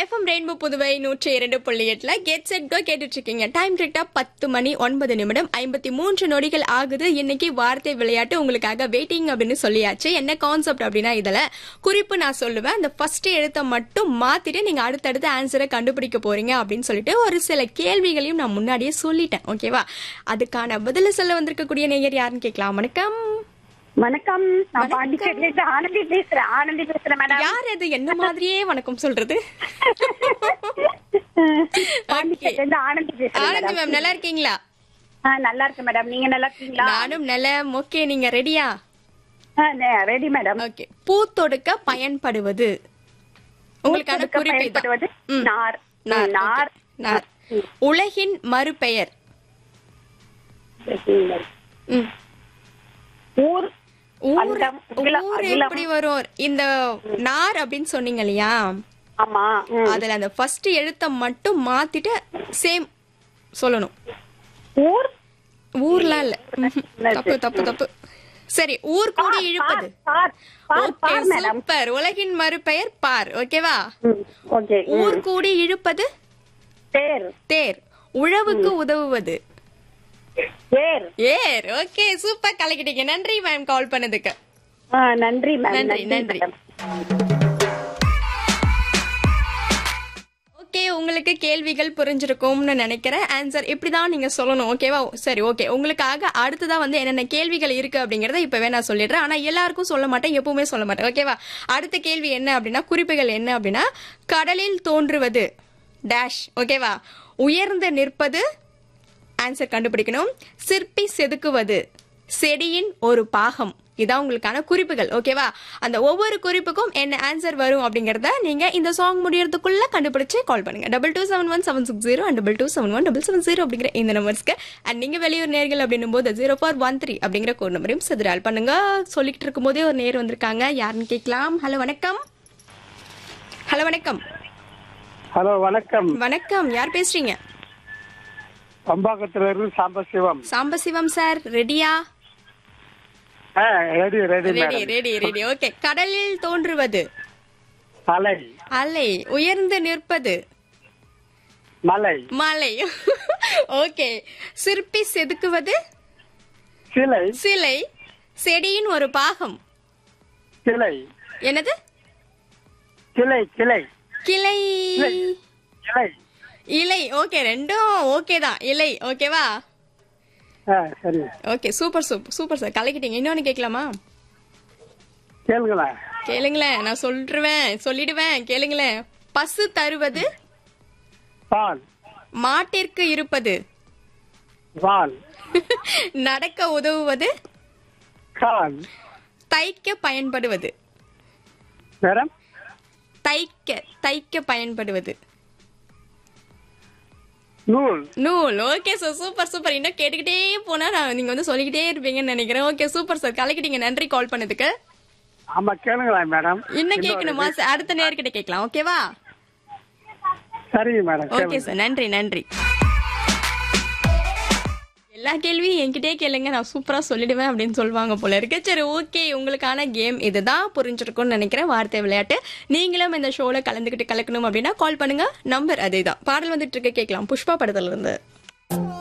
FM rainbow Puduvai நூற்றி இரண்டு புள்ளி எட்டுல கெட் செட் கோ கேட்டுட்டு இருக்கீங்க டைம் கரெக்டா பத்து மணி ஒன்பது நிமிடம் ஐம்பத்தி மூன்று நொடிகள் ஆகுது இன்னைக்கு வார்த்தை விளையாட்டு உங்களுக்காக வெயிட்டிங் அப்படின்னு சொல்லியாச்சு என்ன கான்செப்ட் அப்படின்னா இதுல குறிப்பு நான் சொல்லுவேன் அந்த ஃபர்ஸ்ட் எழுத்தை மட்டும் மாத்திட்டு நீங்க அடுத்தடுத்த ஆன்சரை கண்டுபிடிக்க போறீங்க அப்படின்னு சொல்லிட்டு ஒரு சில கேள்விகளையும் நான் முன்னாடியே சொல்லிட்டேன் ஓகேவா அதுக்கான பதில சொல்ல வந்திருக்கக்கூடிய நேயர் யாருன்னு கேட்கலாம் வணக்கம் வணக்கம் நான் பாண்டிச்சேரியில இருந்து ஆனந்தி பேசுறேன் ஆனந்தி பேசுறேன் மேடம் யார் அது என்ன மாதிரியே வணக்கம் சொல்றது பாண்டிச்சேரியில இருந்து ஆனந்தி பேசுறேன் ஆனந்தி மேடம் மேம் நல்லா இருக்கீங்களா ஆ, நல்லா இருக்கேன் மேடம் நீங்க நல்லா இருக்கீங்களா நானும் நல்ல ஓகே நீங்க ரெடியா ரெடி மேடம் ஓகே பூ தொடுக்க பயன்படுவது உங்களுக்கான பூத்தொடுக்க குறிப்பு இதான். பயன்படுவது ம். நார் நார், நார் okay. நார். உலகின் மறுபெயர் ம். ஊர் ஊர் அண்டம், அகிலம், ஊர் அகிலம். எப்படி வரும் இந்த நார் அப்படின்னு சொன்னீங்க இல்லையா ஆமா ம். அதுல அந்த ஃபர்ஸ்ட் எழுத்த மட்டும் மாத்திட்டு சேம் சொல்லணும் ஊர் ஊர்லாம் இல்ல ம்ஹும். தப்பு தப்பு தப்பு சரி ஊர் கூடி இழுப்பது பார் பார் ஓகே பார் மேடம் சூப்பர் உலகின் மறுபெயர் பார் ஓகேவா ஓகே ஊர் கூடி இழுப்பது பேர் தேர் உழவுக்கு உதவுவது பேர் ஏர் ஓகே சூப்பர் கலக்கிட்டீங்க நன்றி மேம் கால் பண்ணதுக்கு ஆ, நன்றி மேம் நன்றி நன்றி மேடம் ஓகே உங்களுக்கு கேள்விகள் புரிஞ்சிருக்கும்னு நினைக்கிறேன் ஆன்சர் இப்படிதான் நீங்க சொல்லணும் ஓகேவா சரி ஓகே உங்களுக்காக அடுத்ததா வந்து என்னென்ன கேள்விகள் இருக்கு அப்படிங்கறத இப்பவே நான் சொல்லிடுறேன் ஆனா எல்லாருக்கும் சொல்ல மாட்டேன் எப்பவுமே சொல்ல மாட்டேன் ஓகேவா அடுத்த கேள்வி என்ன அப்படின்னா குறிப்புகள் என்ன அப்படின்னா கடலில் தோன்றுவது டேஷ் ஓகேவா உயர்ந்து நிற்பது ஆன்சர் கண்டுபிடிக்கணும் சிற்பி செதுக்குவது செடியின் ஒரு பாகம் இதான் உங்களுக்கான குறிப்புகள் ஓகேவா அந்த ஒவ்வொரு குறிப்புக்கும் என்ன ஆன்சர் வரும் அப்படிங்கறத நீங்க இந்த சாங் முடியறதுக்குள்ள கண்டுபிடிச்சு கால் பண்ணுங்க double two seven one seven six zero and double two seven one double seven zero அப்படிங்கிற இந்த நம்பர்ஸ்க்கு அண்ட் நீங்க வெளியூர் நேர்கள் அப்படின்னும் போது ஜீரோ ஃபோர் ஒன் த்ரீ அப்படிங்கிற கோட் நம்பரையும் செதுரால் பண்ணுங்க சொல்லிட்டு இருக்கும் போதே ஒரு நேர் வந்திருக்காங்க யாருன்னு கேட்கலாம் ஹலோ வணக்கம் ஹலோ வணக்கம் ஹலோ வணக்கம் வணக்கம் யார் பேசுறீங்க பம்பாக்கத்துல இருந்து சாம்பசிவம் சாம்பசிவம் சார் ரெடியா ஆ, ready ready ready madam ready ready okay கடலில் தோன்றுவது அலை அலை உயர்ந்து நிற்பது மலை மலை ஓகே சிற்பி செதுக்குவது சிலை சிலை செடியின் ஒரு பாகம் சிலை என்னது சிலை சிலை கிளை இலை இலை ஓகே ரெண்டும் ஓகே தான் இலை ஓகேவா ஆ சரி okay super super super sir கலக்கிட்டீங்க இன்னொன்னு கேட்கலாமா கேளுங்களேன் கேளுங்களேன் நான் சொல்லிடுவேன் சொல்லிடுவேன் கேளுங்களேன் பசு தருவது பால் மாட்டிற்கு இருப்பது வால் நடக்க உதவுவது கால் தைக்க பயன்படுவது மேடம் தைக்க தைக்க பயன்படுவது நூல் நூல் ஓகே சார் சூப்பர் சூப்பர் இன்னும் கேட்டுக்கிட்டே போனா நான் நீங்க வந்து சொல்லிக்கிட்டே இருப்பீங்கன்னு நினைக்கிறேன் ஓகே சூப்பர் சார் கலக்கிட்டீங்க நன்றி கால் பண்ணதுக்கு ஆமா கேளுங்களேன் மேடம் இன்னும் கேட்கணுமா சார் அடுத்த நேர்கிட்ட கேட்கலாம் ஓகேவா சரிங்க மேடம் ஓகே சார் நன்றி நன்றி எல்லா கேள்வியும் என்கிட்டே கேளுங்க நான் சூப்பரா சொல்லிடுவேன் அப்படின்னு சொல்லுவாங்க போல இருக்கு சரி ஓகே உங்களுக்கான கேம் இதுதான் புரிஞ்சிருக்கும்னு நினைக்கிறேன் வார்த்தை விளையாட்டு நீங்களும் இந்த ஷோல கலந்துக்கிட்டு கலக்கணும் அப்படின்னா கால் பண்ணுங்க நம்பர் அதே தான் பாடல் வந்துட்டு இருக்க கேட்கலாம் புஷ்பா படத்துல இருந்து